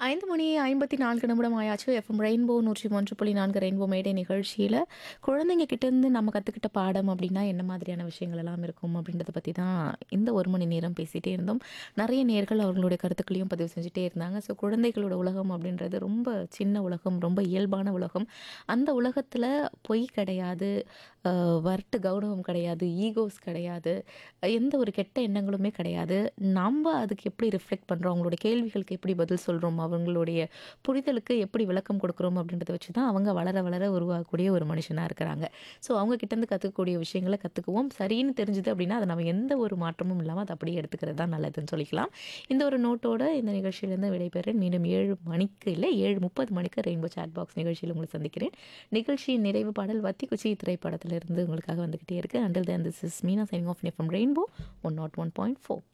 ஐந்து மணி ஐம்பத்தி நான்கு நிமிடம் ஆயாச்சு எஃப்எம் ரெயின்போ நூற்றி ஒன்று புள்ளி நான்கு ரெயின்போ மேடை நிகழ்ச்சியில் குழந்தைங்க கிட்டேருந்து நம்ம கற்றுக்கிட்ட பாடம் அப்படின்னா என்ன மாதிரியான விஷயங்கள் எல்லாம் இருக்கும் அப்படின்றத பற்றி தான் இந்த ஒரு மணி நேரம் பேசிகிட்டே இருந்தோம் நிறைய நேர்கள் அவர்களுடைய கருத்துக்களையும் பதிவு செஞ்சுட்டே இருந்தாங்க ஸோ குழந்தைகளோட உலகம் அப்படின்றது ரொம்ப சின்ன உலகம் ரொம்ப இயல்பான உலகம் அந்த உலகத்தில் பொய் கிடையாது அஹ், வரட்டு கௌரவம் கிடையாது ஈகோஸ் கிடையாது எந்த ஒரு கெட்ட எண்ணங்களுமே கிடையாது நம்ம அதுக்கு எப்படி ரிஃப்ளெக்ட் பண்ணுறோம் அவங்களோட கேள்விகளுக்கு எப்படி பதில் சொல்கிறோம் அவங்களுடைய புரிதலுக்கு எப்படி விளக்கம் கொடுக்குறோம் அப்படின்றத வச்சு தான் அவங்க வளர வளர உருவாகக்கூடிய ஒரு மனுஷனாக இருக்கிறாங்க ஸோ அவங்க கிட்டேருந்து கற்றுக்கக்கூடிய விஷயங்களை கற்றுக்குவோம் சரின்னு தெரிஞ்சுது அப்படின்னா அதை நம்ம எந்த ஒரு மாற்றமும் இல்லாமல் அதை அப்படியே எடுத்துக்கிறது தான் நல்லதுன்னு சொல்லிக்கலாம் இந்த ஒரு நோட்டோட இந்த நிகழ்ச்சியிலேருந்து விடைபெறேன் மீண்டும் ஏழு மணிக்கு இல்லை ஏழு முப்பது மணிக்கு ரெயின்போ சாட் பாக்ஸ் நிகழ்ச்சியில் உங்களை சந்திக்கிறேன் நிகழ்ச்சியின் நிறைவு பாடல் வத்தி குச்சி திரைப்படத்திலிருந்து உங்களுக்காக வந்துக்கிட்டே இருக்கு until then this is Meena signing off from rainbow one nought one point four